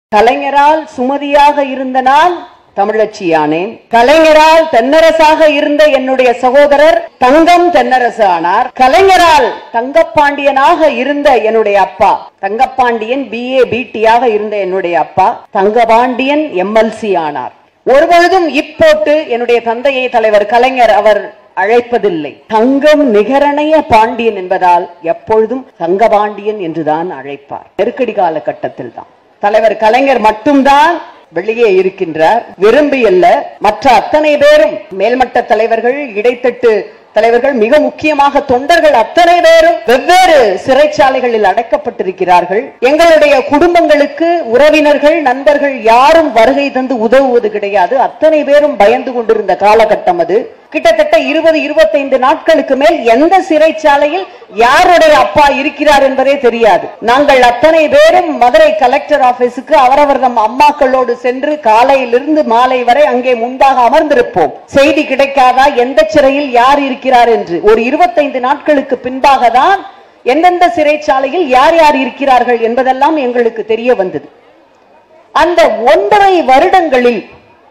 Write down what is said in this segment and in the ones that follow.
கலைஞரால் சுமதியாக இருந்த நான் தமிழச்சியானேன் கலைஞரால் தென்னரசாக இருந்த என்னுடைய சகோதரர் தங்கம் தென்னரசு ஆனார் கலைஞரால் தங்கப்பாண்டியனாக இருந்த என்னுடைய அப்பா தங்கப்பாண்டியன் பிஏ பிடியாக இருந்த என்னுடைய அப்பா தங்கபாண்டியன் எம்எல்சி ஆனார் ஒருபொழுதும் இப்போட்டு என்னுடைய தந்தையை தலைவர் கலைஞர் அவர் அழைப்பதில்லை தங்கம் நிகரணைய பாண்டியன் என்பதால் எப்பொழுதும் தங்கபாண்டியன் என்றுதான் அழைப்பார் நெருக்கடி காலகட்டத்தில் தான் தலைவர் கலைஞர் மட்டும்தான் வெளியே இருக்கின்றார் விரும்பி அல்ல மற்ற அத்தனை பேரும் மேல்மட்ட தலைவர்கள் இடைத்தட்டு தலைவர்கள் மிக முக்கியமாக தொண்டர்கள் அத்தனை பேரும் வெவ்வேறு சிறைச்சாலைகளில் அடைக்கப்பட்டிருக்கிறார்கள் எங்களுடைய குடும்பங்களுக்கு உறவினர்கள் நண்பர்கள் யாரும் வருகை தந்து உதவுவது கிடையாது அத்தனை பேரும் பயந்து கொண்டிருந்த காலகட்டம் அது கிட்டத்தட்ட இருபது இருபத்தைந்து நாட்களுக்கு மேல் எந்த சிறைச்சாலையில் யாருடைய அப்பா இருக்கிறார் என்பதே தெரியாது நாங்கள் அத்தனை பேரும் மதுரை கலெக்டர் ஆபீஸுக்கு அவரவர் தம் அம்மாக்களோடு சென்று காலையிலிருந்து மாலை வரை அங்கே முன்பாக அமர்ந்திருப்போம் செய்தி கிடைக்காதா எந்த சிறையில் யார் இருக்கிறார் என்று ஒரு இருபத்தைந்து நாட்களுக்கு பின்பாக தான் எந்தெந்த சிறைச்சாலையில் யார் யார் இருக்கிறார்கள் என்பதெல்லாம் எங்களுக்கு தெரிய வந்தது அந்த ஒன்றரை வருடங்களில்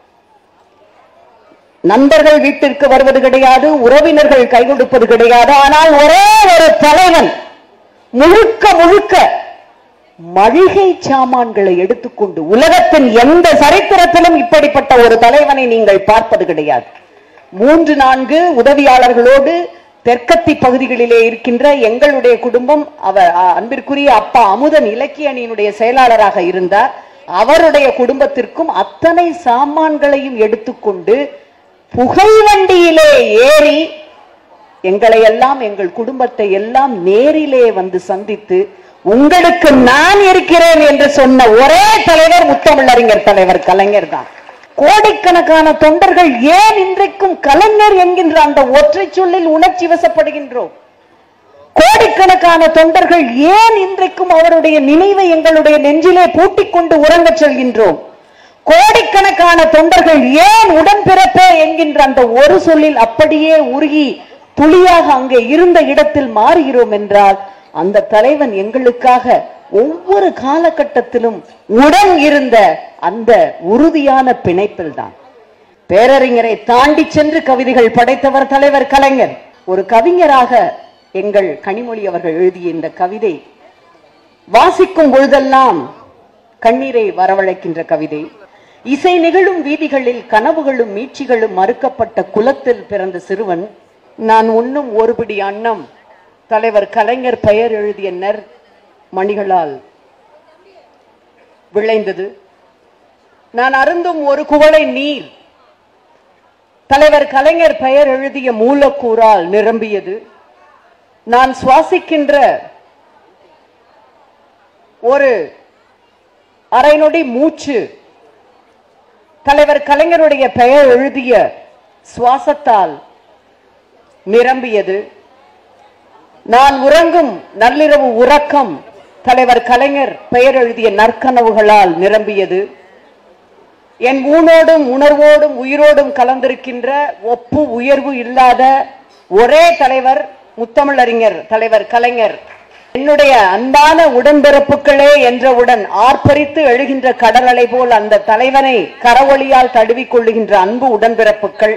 நண்பர்கள் வீட்டிற்கு வருவது கிடையாது உறவினர்கள் கை கொடுப்பது கிடையாது ஆனால் ஒரே ஒரு தலைவன் முழுக்க முழுக்க மளிகை சாமான்களை எடுத்துக்கொண்டு உலகத்தின் எந்த சரித்திரத்திலும் இப்படிப்பட்ட ஒரு தலைவனை நீங்கள் பார்ப்பது கிடையாது மூன்று நான்கு உதவியாளர்களோடு தெற்கத்தி பகுதிகளிலே இருக்கின்ற எங்களுடைய குடும்பம் அவர் அ, அன்பிற்குரிய அப்பா அமுதன் இலக்கிய அணியினுடைய செயலாளராக இருந்தார் அவருடைய குடும்பத்திற்கும் அத்தனை சாமான்களையும் எடுத்துக்கொண்டு புகை வண்டியிலே ஏறி எங்களை எல்லாம் எங்கள் குடும்பத்தை எல்லாம் நேரிலே வந்து சந்தித்து உங்களுக்கு நான் இருக்கிறேன் என்று சொன்ன ஒரே தலைவர் முத்தமிழறிஞர் தலைவர் கலைஞர் தான் கோடிக்கணக்கான தொண்டர்கள் ஏன் இன்றைக்கும் கலைஞர் என்கின்ற அந்த ஒற்றை சொல்லில் உணர்ச்சி வசப்படுகின்றோம் கோடிக்கணக்கான தொண்டர்கள் ஏன் இன்றைக்கும் அவருடைய நினைவை எங்களுடைய நெஞ்சிலே பூட்டிக் கொண்டு உறங்கச் சொல்கின்றோம் கோடிக்கணக்கான தொண்டர்கள் ஏன் உடன்பிறப்பே என்கின்ற அந்த ஒரு சொல்லில் அப்படியே உருகி துளியாக அங்கே இருந்த இடத்தில் மாறுகிறோம் என்றால் அந்த தலைவன் எங்களுக்காக ஒவ்வொரு காலகட்டத்திலும் உடன் இருந்த அந்த உறுதியான பிணைப்பில் தான் பேரறிஞரை தாண்டி சென்று கவிதைகள் படைத்தவர் தலைவர் கலைஞர் ஒரு கவிஞராக எங்கள் கனிமொழி அவர்கள் எழுதிய இந்த கவிதை வாசிக்கும் பொழுதெல்லாம் கண்ணீரை வரவழைக்கின்ற கவிதை இசை நிகழும் வீதிகளில் கனவுகளும் மீட்சிகளும் மறுக்கப்பட்ட குலத்தில் பிறந்த சிறுவன் நான் உண்ணும் ஒருபிடி அன்னம் தலைவர் கலைஞர் பெயர் எழுதிய நெற் மணிகளால் விளைந்தது நான் அருந்தும் ஒரு குவளை நீர் தலைவர் கலைஞர் பெயர் எழுதிய மூலக்கூறால் நிரம்பியது நான் சுவாசிக்கின்ற ஒரு அரை நொடி மூச்சு தலைவர் கலைஞருடைய பெயர் எழுதிய சுவாசத்தால் நிரம்பியது நான் உறங்கும் நள்ளிரவு உறக்கம் தலைவர் கலைஞர் பெயர் எழுதிய நற்கனவுகளால் நிரம்பியது என் ஊனோடும் உணர்வோடும் உயிரோடும் கலந்திருக்கின்ற ஒப்பு உயர்வு இல்லாத ஒரே தலைவர் முத்தமிழறிஞர் தலைவர் கலைஞர் என்னுடைய அன்பான உடன்பிறப்புகளே என்றவுடன் ஆர்ப்பரித்து எழுகின்ற கடல் அலை போல் அந்த தலைவனை கரவொளியால் தழுவிக் கொள்ளுகின்ற அன்பு உடன்பிறப்புகள்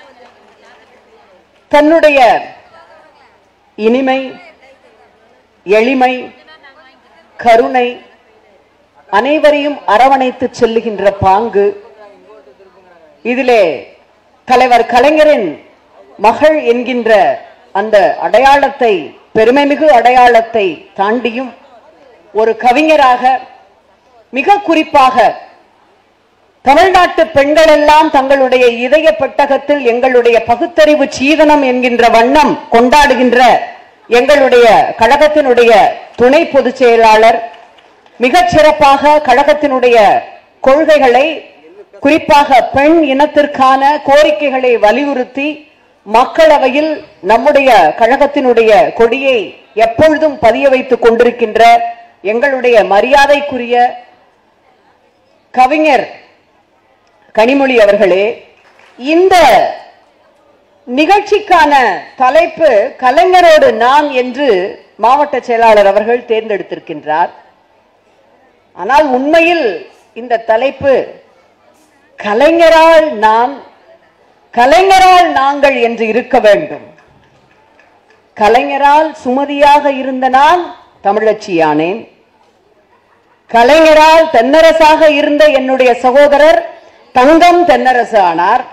தன்னுடைய இனிமை எளிமை கருணை அனைவரையும் அரவணைத்து செல்லுகின்ற பாங்கு இதிலே தலைவர் கலைஞரின் மகள் என்கின்ற அந்த அடையாளத்தை பெருமைமிகு அடையாளத்தை தாண்டியும் ஒரு கவிஞராக மிக குறிப்பாக தமிழ்நாட்டு பெண்கள் எல்லாம் தங்களுடைய இதய பெட்டகத்தில் எங்களுடைய பகுத்தறிவு சீதனம் என்கின்ற வண்ணம் கொண்டாடுகின்ற எங்களுடைய கழகத்தினுடைய துணை பொதுச் செயலாளர் மிகச் சிறப்பாக கழகத்தினுடைய கொள்கைகளை குறிப்பாக பெண் இனத்திற்கான கோரிக்கைகளை வலியுறுத்தி மக்களவையில் நம்முடைய கழகத்தினுடைய கொடியை எப்பொழுதும் பதிய வைத்துக் கொண்டிருக்கின்ற எங்களுடைய மரியாதைக்குரிய கவிஞர் கனிமொழி அவர்களே இந்த நிகழ்ச்சிக்கான தலைப்பு கலைஞரோடு நான் என்று மாவட்ட செயலாளர் அவர்கள் தேர்ந்தெடுத்திருக்கின்றார் ஆனால் உண்மையில் இந்த தலைப்பு கலைஞரால் நாம் கலைஞரால் நாங்கள் என்று இருக்க வேண்டும் கலைஞரால் சுமதியாக இருந்த நான் தமிழச்சியானேன் கலைஞரால் தென்னரசாக இருந்த என்னுடைய சகோதரர் தங்கம் தென்னரசு ஆனார்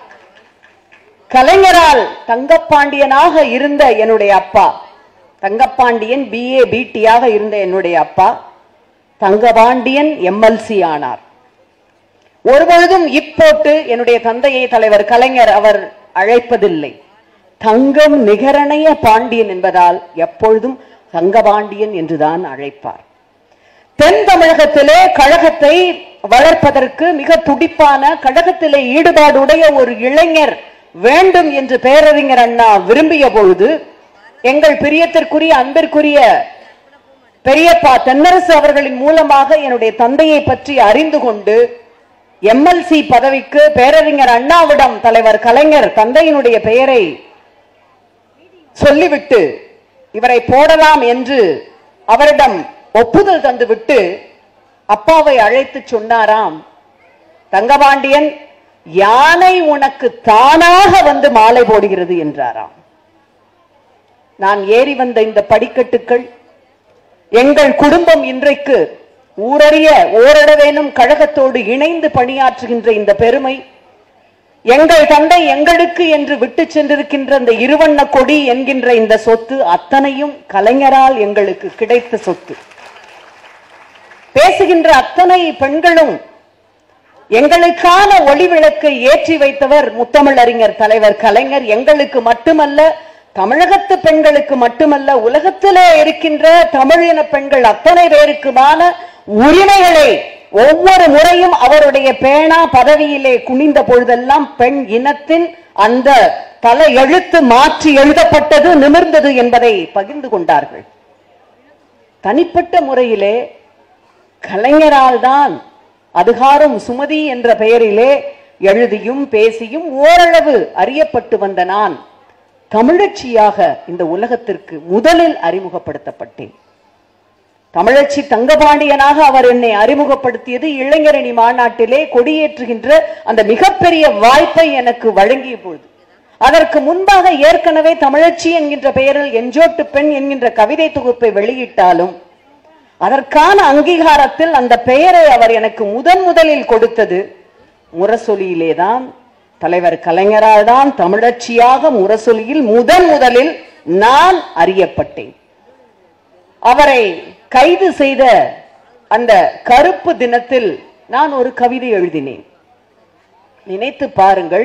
கலைஞரால் தங்கப்பாண்டியனாக இருந்த என்னுடைய அப்பா தங்கப்பாண்டியன் பிஏ பிடியாக இருந்த என்னுடைய அப்பா தங்கபாண்டியன் எம்எல்சி ஆனார் ஒருபொழுதும் இப்போட்டு என்னுடைய தந்தையை தலைவர் கலைஞர் அவர் அழைப்பதில்லை தங்கம் நிகரணைய பாண்டியன் என்பதால் எப்பொழுதும் தங்கபாண்டியன் என்றுதான் அழைப்பார் தென் தமிழகத்திலே கழகத்தை வளர்ப்பதற்கு மிக துடிப்பான கழகத்திலே ஈடுபாடுடைய ஒரு இளைஞர் வேண்டும் என்று பேரறிஞர் அண்ணா விரும்பிய பொழுது எங்கள் பிரியத்திற்குரிய அன்பிற்குரிய பெரியப்பா தென்னரசு அவர்களின் மூலமாக என்னுடைய தந்தையை பற்றி அறிந்து கொண்டு எம்எல்சி பதவிக்கு பேரறிஞர் அண்ணாவிடம் தலைவர் கலைஞர் தந்தையினுடைய பெயரை சொல்லிவிட்டு இவரை போடலாம் என்று அவரிடம் ஒப்புதல் தந்துவிட்டு அப்பாவை அழைத்து சொன்னாராம் தங்கபாண்டியன் யானை உனக்கு தானாக வந்து மாலை போடுகிறது என்றாராம் நான் ஏறி வந்த இந்த படிக்கட்டுக்கள் எங்கள் குடும்பம் இன்றைக்கு ஊரறிய ஓரளவேனும் கழகத்தோடு இணைந்து பணியாற்றுகின்ற இந்த பெருமை எங்கள் தந்தை எங்களுக்கு என்று விட்டு சென்றிருக்கின்ற இந்த இருவண்ண கொடி என்கின்ற இந்த சொத்து அத்தனையும் கலைஞரால் எங்களுக்கு கிடைத்த சொத்து பேசுகின்ற அத்தனை பெண்களும் எங்களுக்கான ஒளி விளக்கை ஏற்றி வைத்தவர் முத்தமிழறிஞர் தலைவர் கலைஞர் எங்களுக்கு மட்டுமல்ல தமிழகத்து பெண்களுக்கு மட்டுமல்ல உலகத்திலே இருக்கின்ற தமிழின பெண்கள் அத்தனை பேருக்குமான உரிமைகளை ஒவ்வொரு முறையும் அவருடைய பேனா பதவியிலே குனிந்த பொழுதெல்லாம் பெண் இனத்தின் அந்த தல எழுத்து மாற்றி எழுதப்பட்டது நிமிர்ந்தது என்பதை பகிர்ந்து கொண்டார்கள் தனிப்பட்ட முறையிலே கலைஞரால் தான் அதுகாரும் சுமதி என்ற பெயரிலே எழுதியும் பேசியும் ஓரளவு அறியப்பட்டு வந்த நான் தமிழச்சியாக இந்த உலகத்திற்கு முதலில் அறிமுகப்படுத்தப்பட்டேன் தமிழச்சி தங்கபாண்டியனாக அவர் என்னை அறிமுகப்படுத்தியது இளைஞரணி மாநாட்டிலே கொடியேற்றுகின்ற அந்த மிகப்பெரிய வாய்ப்பை எனக்கு வழங்கிய பொழுது அதற்கு முன்பாக ஏற்கனவே தமிழச்சி என்கின்ற பெயரில் எஞ்சோட்டு பெண் என்கின்ற கவிதை தொகுப்பை வெளியிட்டாலும் அதற்கான அங்கீகாரத்தில் அந்த பெயரை அவர் எனக்கு முதன் முதலில் கொடுத்தது முரசொலியிலேதான் தலைவர் கலைஞரால் தான் தமிழச்சியாக முரசொலியில் முதன் முதலில் நான் அறியப்பட்டேன் அவரை கைது செய்த அந்த கருப்பு தினத்தில் நான் ஒரு கவிதை எழுதினேன் நினைத்து பாருங்கள்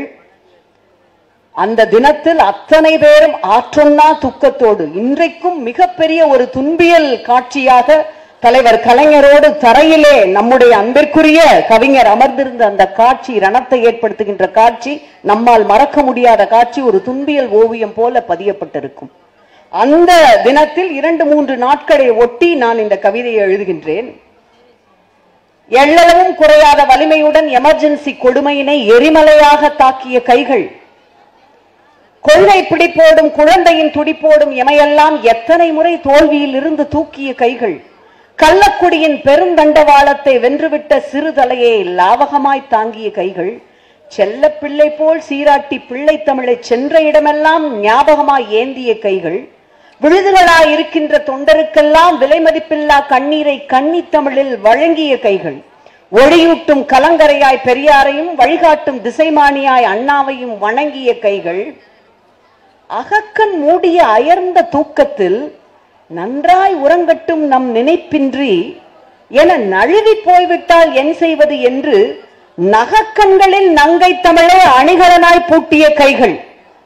அந்த தினத்தில் அத்தனை பேரும் ஆற்றொன்னா துக்கத்தோடு இன்றைக்கும் மிகப்பெரிய ஒரு துன்பியல் காட்சியாக தலைவர் கலைஞரோடு தரையிலே நம்முடைய அன்பிற்குரிய கவிஞர் அமர்ந்திருந்த அந்த காட்சி ரணத்தை ஏற்படுத்துகின்ற காட்சி நம்மால் மறக்க முடியாத காட்சி ஒரு துன்பியல் ஓவியம் போல பதியப்பட்டிருக்கும் அந்த தினத்தில் இரண்டு மூன்று நாட்களை ஒட்டி நான் இந்த கவிதையை எழுதுகின்றேன் எள்ளளவும் குறையாத வலிமையுடன் எமர்ஜென்சி கொடுமையினை எரிமலையாக தாக்கிய கைகள் கொள்கை பிடிப்போடும் குழந்தையின் துடிப்போடும் எமையெல்லாம் எத்தனை முறை தோல்வியில் இருந்து தூக்கிய கைகள் கள்ளக்குடியின் பெருந்தண்டவாளத்தை வென்றுவிட்ட சிறு தலையை லாவகமாய் தாங்கிய கைகள் செல்ல பிள்ளை போல் சீராட்டி பிள்ளை தமிழை சென்ற இடமெல்லாம் ஞாபகமாய் ஏந்திய கைகள் விழுதுகளாய் இருக்கின்ற தொண்டருக்கெல்லாம் விலை மதிப்பில்லா கண்ணீரை கன்னி தமிழில் வழங்கிய கைகள் ஒளியூட்டும் கலங்கரையாய் பெரியாரையும் வழிகாட்டும் திசைமானியாய் அண்ணாவையும் வணங்கிய கைகள் அகக்கண் மூடிய அயர்ந்த தூக்கத்தில் நன்றாய் உறங்கட்டும் நம் நினைப்பின்றி என நழுவி போய்விட்டால் என் செய்வது என்று நகக்கண்களில் நங்கை தமிழே அணிகலனாய் பூட்டிய கைகள்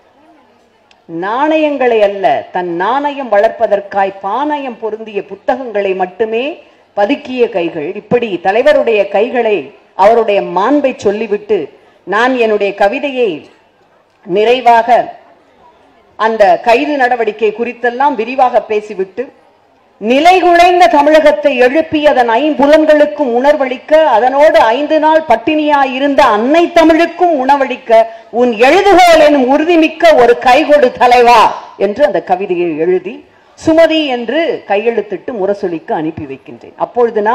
நாணயங்களை அல்ல தன் நாணயம் வளர்ப்பதற்காய் பாணயம் பொருந்திய புத்தகங்களை மட்டுமே பதுக்கிய கைகள் இப்படி தலைவருடைய கைகளை அவருடைய மாண்பை சொல்லிவிட்டு நான் என்னுடைய கவிதையை நிறைவாக அந்த கைது நடவடிக்கை குறித்தெல்லாம் விரிவாக பேசிவிட்டு நிலைகுலைந்த தமிழகத்தை எழுப்பி அதன் ஐம்புலன்களுக்கும் உணர்வளிக்க அதனோடு ஐந்து நாள் பட்டினியாய் இருந்த அன்னை தமிழுக்கும் உணவளிக்க உன் எழுதுகோல் எனும் உறுதிமிக்க ஒரு கைகொடு தலைவா என்று அந்த கவிதையை எழுதி சுமதி என்று கையெழுத்திட்டு முரசொலிக்கு அனுப்பி வைக்கின்றேன் அப்பொழுது நான்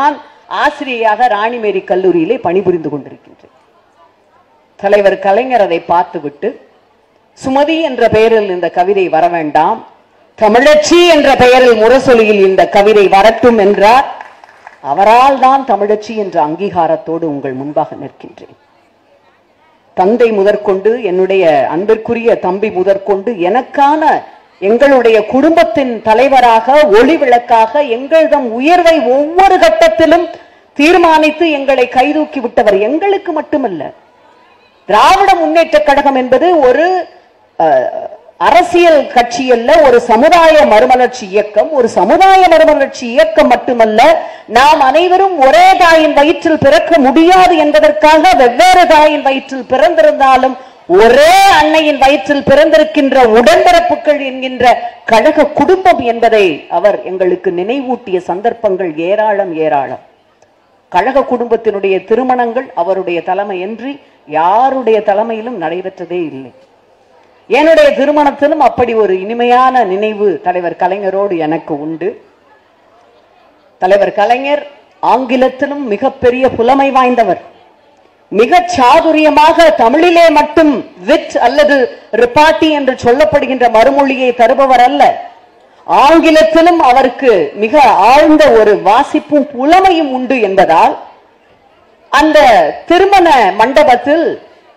ஆசிரியையாக ராணிமேரி கல்லூரியிலே பணிபுரிந்து கொண்டிருக்கின்றேன் தலைவர் கலைஞர் அதை பார்த்துவிட்டு சுமதி என்ற பெயரில் இந்த கவிதை வர வேண்டாம் தமிழச்சி என்ற பெயரில் முரசொலியில் இந்த கவிதை வரட்டும் என்றார் அவரால் தான் தமிழச்சி என்ற அங்கீகாரத்தோடு உங்கள் முன்பாக நிற்கின்றேன் தந்தை முதற்கொண்டு என்னுடைய அன்பிற்குரிய தம்பி முதற்கொண்டு எனக்கான எங்களுடைய குடும்பத்தின் தலைவராக ஒளி விளக்காக எங்களதம் உயர்வை ஒவ்வொரு கட்டத்திலும் தீர்மானித்து எங்களை கைதூக்கி விட்டவர் எங்களுக்கு மட்டுமல்ல திராவிட முன்னேற்ற கழகம் என்பது ஒரு அஹ், அரசியல் கட்சி அல்ல ஒரு சமுதாய மறுமலர்ச்சி இயக்கம் ஒரு சமுதாய மறுமலர்ச்சி இயக்கம் மட்டுமல்ல நாம் அனைவரும் ஒரே தாயின் வயிற்றில் பிறக்க முடியாது என்பதற்காக வெவ்வேறு தாயின் வயிற்றில் பிறந்திருந்தாலும் ஒரே அன்னையின் வயிற்றில் பிறந்திருக்கின்ற உடன்பிறப்புகள் என்கின்ற கழக குடும்பம் என்பதை அவர் எங்களுக்கு நினைவூட்டிய சந்தர்ப்பங்கள் ஏராளம் ஏராளம் கழக குடும்பத்தினுடைய திருமணங்கள் அவருடைய தலைமையின்றி யாருடைய தலைமையிலும் நடைபெற்றதே இல்லை என்னுடைய திருமணத்திலும் அப்படி ஒரு இனிமையான நினைவு தலைவர் கலைஞரோடு எனக்கு உண்டு தலைவர் கலைஞர் ஆங்கிலத்திலும் மிகப்பெரிய புலமை வாய்ந்தவர் மிக சாதுரியமாக தமிழிலே மட்டும் வித் அல்லது ரிப்பாட்டி என்று சொல்லப்படுகின்ற மறுமொழியை தருபவர் அல்ல ஆங்கிலத்திலும் அவருக்கு மிக ஆழ்ந்த ஒரு வாசிப்பும் புலமையும் உண்டு என்பதால் அந்த திருமண மண்டபத்தில்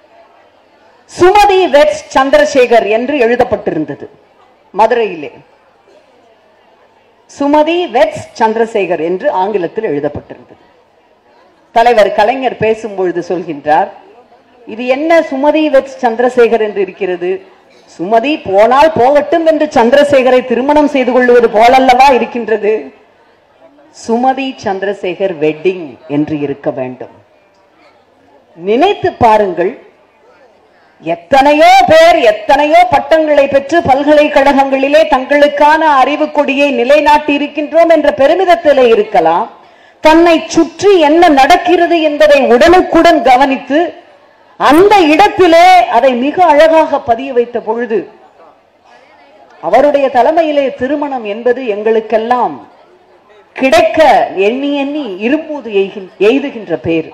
சுமதி வெட்ஸ் சந்திரசேகர் என்று எழுதப்பட்டிருந்தது மதுரையிலே சுமதி வெட்ஸ் சந்திரசேகர் என்று ஆங்கிலத்தில் எழுதப்பட்டிருந்தது தலைவர் கலைஞர் பேசும்பொழுது சொல்கின்றார் இது என்ன சுமதி வெட்ஸ் சந்திரசேகர் என்று இருக்கிறது சுமதி போனால் போகட்டும் என்று சந்திரசேகரை திருமணம் செய்து கொள்வது போலல்லவா இருக்கின்றது சுமதி சந்திரசேகர் வெட்டிங் என்று இருக்க வேண்டும் நினைத்து பாருங்கள் எத்தனையோ பேர் எத்தனையோ பட்டங்களை பெற்று பல்கலைக்கழகங்களிலே தங்களுக்கான அறிவு கொடியை நிலைநாட்டி இருக்கின்றோம் என்ற பெருமிதத்திலே இருக்கலாம் தன்னை சுற்றி என்ன நடக்கிறது என்பதை உடனுக்குடன் கவனித்து அந்த இடத்திலே அதை மிக அழகாக பதிய வைத்த பொழுது அவருடைய தலைமையிலே திருமணம் என்பது எங்களுக்கெல்லாம் கிடைக்க எண்ணி எண்ணி இரும்பூது எய்கின்- எய்துகின்ற பேர்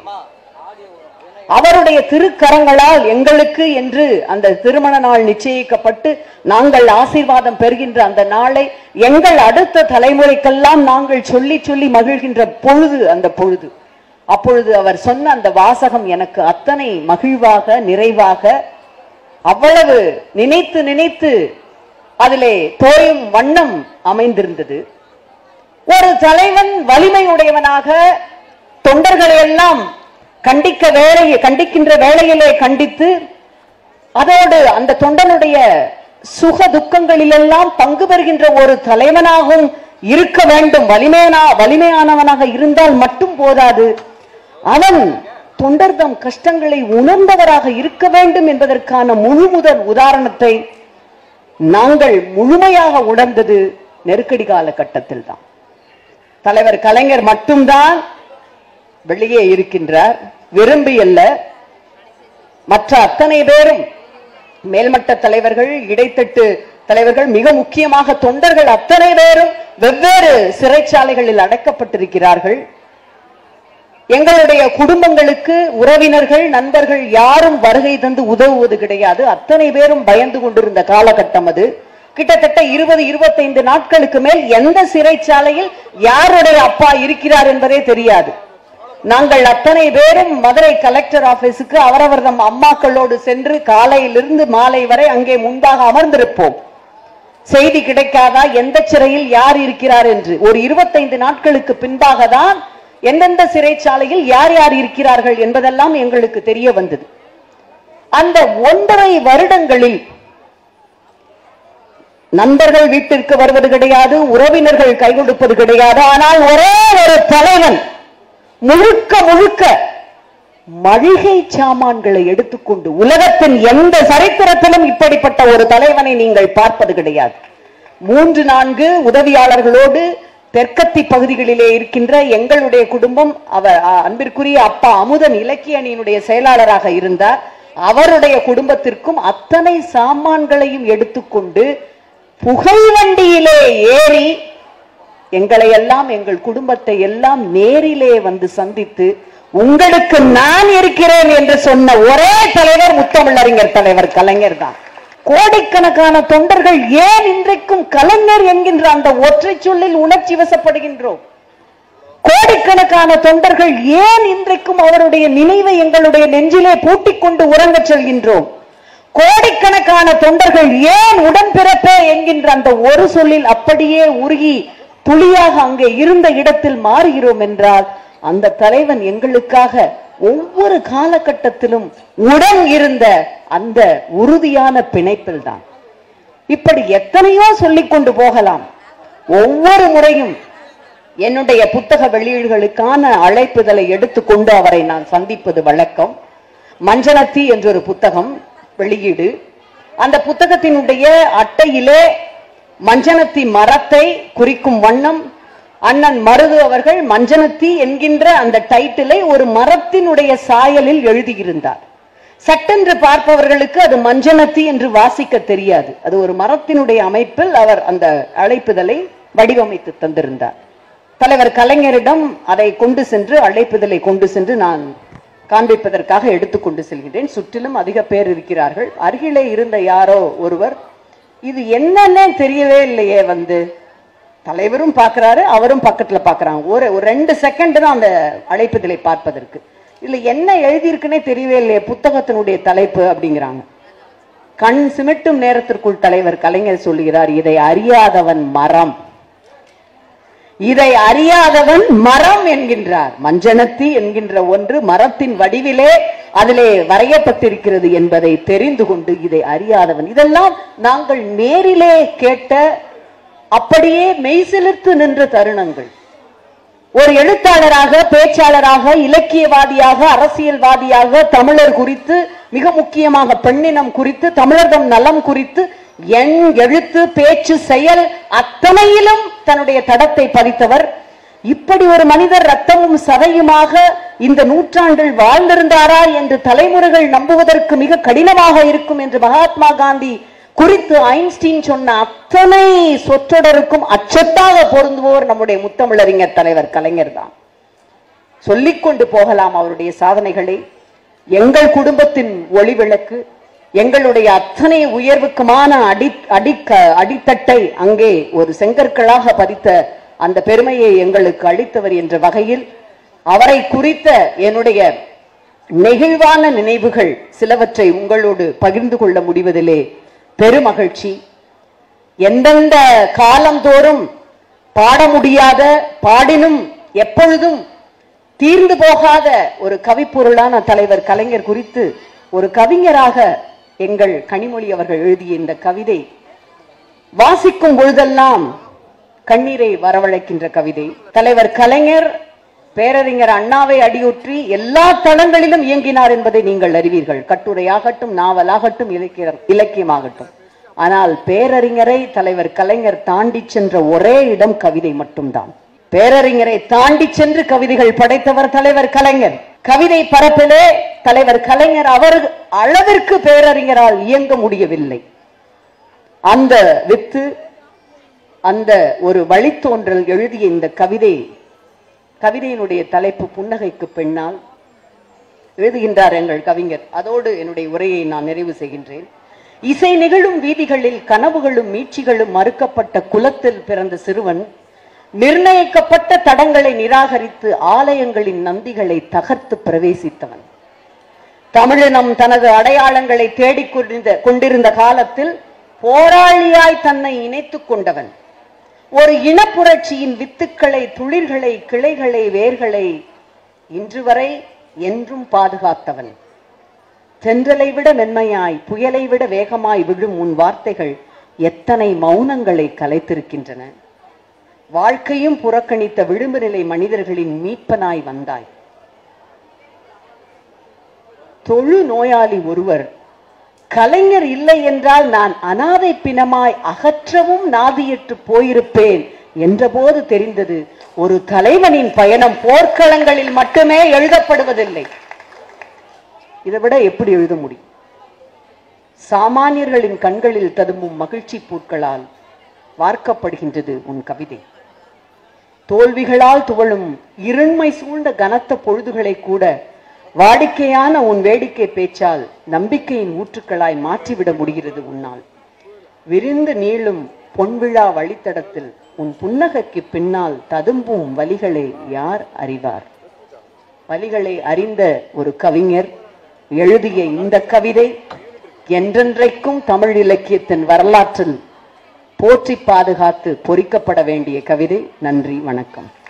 அவருடைய திருக்கரங்களால் எங்களுக்கு என்று அந்த திருமண நாள் நிச்சயிக்கப்பட்டு நாங்கள் ஆசீர்வாதம் பெறுகின்ற அந்த நாளை எங்கள் அடுத்த தலைமுறைக்கெல்லாம் நாங்கள் சொல்லி சொல்லி மகிழ்கின்ற பொழுது அந்த பொழுது அப்பொழுது அவர் சொன்ன அந்த வாசகம் எனக்கு அத்தனை மகிழ்வாக நிறைவாக அவ்வளவு நினைத்து நினைத்து அதிலே தோயும் வண்ணம் அமைந்திருந்தது ஒரு தலைவன் வலிமையுடையவனாக தொண்டர்களை எல்லாம் கண்டிக்க வேலையை கண்டிக்கின்ற வேளையிலே கண்டித்து அதோடு அந்த தொண்டனுடைய சுக துக்கங்களிலெல்லாம் பங்கு பெறுகின்ற ஒரு தலைவனாகவும் இருக்க வேண்டும் வலிமையான வலிமையானவனாக இருந்தால் மட்டும் போதாது அவன் தொண்டர்தம் கஷ்டங்களை உணர்ந்தவராக இருக்க வேண்டும் என்பதற்கான முழு முதல் உதாரணத்தை நாங்கள் முழுமையாக உணர்ந்தது நெருக்கடி காலகட்டத்தில் தான் தலைவர் கலைஞர் மட்டும்தான் வெளியே இருக்கின்றார் விரும்பி அல்ல மற்ற அத்தனை பேரும் மேல்மட்ட தலைவர்கள் இடைத்தட்டு தலைவர்கள் மிக முக்கியமாக தொண்டர்கள் அத்தனை பேரும் வெவ்வேறு சிறைச்சாலைகளில் அடைக்கப்பட்டிருக்கிறார்கள் எங்களுடைய குடும்பங்களுக்கு உறவினர்கள் நண்பர்கள் யாரும் வருகை தந்து உதவுவது கிடையாது அத்தனை பேரும் பயந்து கொண்டிருந்த காலகட்டம் அது கிட்டத்தட்ட இருபது இருபத்தைந்து நாட்களுக்கு மேல் எந்த சிறைச்சாலையில் யாருடைய அப்பா இருக்கிறார் என்பதே தெரியாது நாங்கள் அத்தனை பேரும் மதுரை கலெக்டர் ஆபீஸுக்கு அவரவர் நம் அம்மாக்களோடு சென்று காலையிலிருந்து மாலை வரை அங்கே முன்பாக அமர்ந்திருப்போம் செய்தி கிடைக்காதா எந்த சிறையில் யார் இருக்கிறார் என்று ஒரு இருபத்தைந்து நாட்களுக்கு பின்பாக தான் எந்தெந்த சிறைச்சாலையில் யார் யார் இருக்கிறார்கள் என்பதெல்லாம் எங்களுக்கு தெரிய வந்தது அந்த ஒன்றரை வருடங்களில் நண்பர்கள் வீட்டிற்கு வருவது கிடையாது உறவினர்கள் கை கொடுப்பது கிடையாது ஆனால் ஒரே ஒரு தலைவன் முழுக்க முழுக்க மளிகை சாமான்களை எடுத்துக்கொண்டு உலகத்தின் எந்த சரித்திரத்திலும் இப்படிப்பட்ட ஒரு தலைவனை நீங்கள் பார்ப்பது கிடையாது மூன்று நான்கு உதவியாளர்களோடு தெற்கத்தி பகுதிகளிலே இருக்கின்ற எங்களுடைய குடும்பம் அவர் அ, அன்பிற்குரிய அப்பா அமுதன் இலக்கிய அணியினுடைய செயலாளராக இருந்தார் அவருடைய குடும்பத்திற்கும் அத்தனை சாமான்களையும் எடுத்துக்கொண்டு புகை வண்டியிலே ஏறி எங்களை எல்லாம் எங்கள் குடும்பத்தை எல்லாம் நேரிலே வந்து சந்தித்து உங்களுக்கு நான் இருக்கிறேன் என்று சொன்ன ஒரே தலைவர் முத்தமிழறிஞர் தலைவர் கலைஞர் தான் கோடிக்கணக்கான தொண்டர்கள் ஏன் இன்றைக்கும் கலைஞர் என்கின்ற அந்த ஒற்றை சொல்லில் உணர்ச்சி வசப்படுகின்றோம் கோடிக்கணக்கான தொண்டர்கள் ஏன் இன்றைக்கும் அவருடைய நினைவை எங்களுடைய நெஞ்சிலே பூட்டிக் கொண்டு உறங்கச் செல்கின்றோம் கோடிக்கணக்கான தொண்டர்கள் ஏன் உடன்பிறப்பே என்கின்ற அந்த ஒரு சொல்லில் அப்படியே உருகி துளியாக அங்கே இருந்த இடத்தில் மாறுகிறோம் என்றால் அந்த தலைவன் எங்களுக்காக ஒவ்வொரு காலகட்டத்திலும் உடன் இருந்த அந்த உறுதியான பிணைப்பில் தான் இப்படி எத்தனையோ சொல்லிக் கொண்டு போகலாம் ஒவ்வொரு முறையும் என்னுடைய புத்தக வெளியீடுகளுக்கான அழைப்புதலை எடுத்துக்கொண்டு அவரை நான் சந்திப்பது வழக்கம் மஞ்சனத்தி என்ற ஒரு புத்தகம் வெளியீடு அந்த புத்தகத்தினுடைய அட்டையிலே மஞ்சனத்தி மரத்தை குறிக்கும் வண்ணம் அண்ணன் மருது அவர்கள் மஞ்சனத்தி என்கின்ற அந்த டைட்டிலை ஒரு மரத்தினுடைய சாயலில் எழுதியிருந்தார் சட்டென்று பார்ப்பவர்களுக்கு அது மஞ்சனத்தி என்று வாசிக்க தெரியாது அது ஒரு மரத்தினுடைய அமைப்பில் அவர் அந்த அழைப்புதலை வடிவமைத்து தந்திருந்தார் தலைவர் கலைஞரிடம் அதை கொண்டு சென்று அழைப்புதலை கொண்டு சென்று நான் காண்பிப்பதற்காக எடுத்துக்கொண்டு செல்கிறேன் சுற்றிலும் அதிக பேர் இருக்கிறார்கள் அருகிலே இருந்த யாரோ ஒருவர் இது என்னன்னே தெரியவே இல்லையே வந்து தலைவரும் பார்க்கறாரு அவரும் பக்கத்துல பார்க்கறாங்க ஒரு ஒரு ரெண்டு செகண்ட் தான் அந்த அழைப்புதலை பார்ப்பதற்கு இதுல என்ன எழுதியிருக்குன்னே தெரியவே இல்லையே புத்தகத்தினுடைய தலைப்பு அப்படிங்கிறாங்க கண் சிமிட்டும் நேரத்திற்குள் தலைவர் கலைஞர் சொல்லுகிறார் இதை அறியாதவன் மரம் இதை அறியாதவன் மரம் என்கின்றார் மஞ்சனத்தி என்கின்ற ஒன்று மரத்தின் வடிவிலே அதிலே வரையப்பட்டிருக்கிறது என்பதை தெரிந்து கொண்டு இதை அறியாதவன் இதெல்லாம் நாங்கள் நேரிலே கேட்ட அப்படியே மெய்சிலிர்த்து நின்ற தருணங்கள் ஒரு எழுத்தாளராக பேச்சாளராக இலக்கியவாதியாக அரசியல்வாதியாக தமிழர் குறித்து மிக முக்கியமாக பெண்ணினம் குறித்து தமிழர்தம் நலம் குறித்து எண் எழுத்து பேச்சு செயல் அத்தனையிலும் தன்னுடைய தடத்தை பதித்தவர் இப்படி ஒரு மனிதர் ரத்தமும் சதையுமாக இந்த நூற்றாண்டில் வாழ்ந்திருந்தாரா என்று தலைமுறைகள் நம்புவதற்கு மிக கடினமாக இருக்கும் என்று மகாத்மா காந்தி குறித்து ஐன்ஸ்டீன் சொன்ன அத்தனை சொற்றொடருக்கும் அச்சத்தாக பொருந்துவோர் நம்முடைய முத்தமிழறிஞர் தலைவர் கலைஞர் தான் சொல்லிக்கொண்டு போகலாம் அவருடைய சாதனைகளை எங்கள் குடும்பத்தின் ஒளிவிளக்கு எங்களுடைய அத்தனை உயர்வுக்குமான அடி அடிக்க அடித்தட்டை அங்கே ஒரு செங்கற்களாக பதித்த அந்த பெருமையை எங்களுக்கு அளித்தவர் என்ற வகையில் அவரை குறித்த என்னுடைய நெகிழ்வான நினைவுகள் சிலவற்றை உங்களோடு பகிர்ந்து கொள்ள முடிவதிலே பெருமகிழ்ச்சி எந்தெந்த காலந்தோறும் பாட முடியாத பாடினும் எப்பொழுதும் தீர்ந்து போகாத ஒரு கவிப்பொருளான தலைவர் கலைஞர் குறித்து ஒரு கவிஞராக எங்கள் கனிமொழி அவர்கள் எழுதிய இந்த கவிதை வாசிக்கும் பொழுதெல்லாம் கண்ணீரை வரவழைக்கின்ற கவிதை தலைவர் கலைஞர் பேரறிஞர் அண்ணாவை அடியொற்றி எல்லா தளங்களிலும் இயங்கினார் என்பதை நீங்கள் அறிவீர்கள் கட்டுரையாகட்டும் நாவலாகட்டும் இலக்கிய இலக்கியமாகட்டும் ஆனால் பேரறிஞரை தலைவர் கலைஞர் தாண்டி சென்ற ஒரே இடம் கவிதை மட்டும்தான் பேரறிஞரை தாண்டி சென்று கவிதைகள் படைத்தவர் தலைவர் கலைஞர் கவிதை பரப்பிலே தலைவர் கலைஞர் அவர் அளவிற்கு பேரறிஞரால் இயங்க முடியவில்லை அந்த வித்து அந்த ஒரு வழித்தோன்றல் எழுதிய இந்த கவிதை கவிதையினுடைய தலைப்பு புன்னகைக்கு பெண்ணால் எழுதுகின்றார் எங்கள் கவிஞர் அதோடு என்னுடைய உரையை நான் நிறைவு செய்கின்றேன் இசை நிகழும் வீதிகளில் கனவுகளும் மீட்சிகளும் மறுக்கப்பட்ட குலத்தில் பிறந்த சிறுவன் நிர்ணயிக்கப்பட்ட தடங்களை நிராகரித்து ஆலயங்களின் நந்திகளை தகர்த்து பிரவேசித்தவன் தமிழினம் தனது அடையாளங்களை தேடிக் கொண்டிருந்த கொண்டிருந்த காலத்தில் போராளியாய் தன்னை இணைத்துக் கொண்டவன் ஒரு இனப்புரட்சியின் வித்துக்களை துளிர்களை கிளைகளை வேர்களை இன்று வரை என்றும் பாதுகாத்தவன் தென்றலை விட மென்மையாய் புயலை விட வேகமாய் விழும் உன் வார்த்தைகள் எத்தனை மௌனங்களை கலைத்திருக்கின்றன வாழ்க்கையும் புறக்கணித்த விளிம்பு நிலை மனிதர்களின் மீட்பனாய் வந்தாய் தொழு நோயாளி ஒருவர் கலைஞர் இல்லை என்றால் நான் அனாதை பிணமாய் அகற்றவும் நாதியிட்டு போயிருப்பேன் என்றபோது தெரிந்தது ஒரு தலைவனின் பயணம் போர்க்களங்களில் மட்டுமே எழுதப்படுவதில்லை இதை விட எப்படி எழுத முடியும் சாமானியர்களின் கண்களில் ததும்பும் மகிழ்ச்சி பூக்களால் வார்க்கப்படுகின்றது உன் கவிதை தோல்விகளால் துவளும் இருண்மை சூழ்ந்த கனத்த பொழுதுகளை கூட வாடிக்கையான உன் வேடிக்கை பேச்சால் நம்பிக்கையின் ஊற்றுக்களாய் மாற்றிவிட முடிகிறது உன்னால் விரிந்து நீளும் பொன்விழா வழித்தடத்தில் உன் புன்னகைக்கு பின்னால் ததும்பும் வலிகளை யார் அறிவார் வலிகளை அறிந்த ஒரு கவிஞர் எழுதிய இந்த கவிதை என்றென்றைக்கும் தமிழ் இலக்கியத்தின் வரலாற்றில் போற்றி பாதுகாத்து பொறிக்கப்பட வேண்டிய கவிதை நன்றி வணக்கம்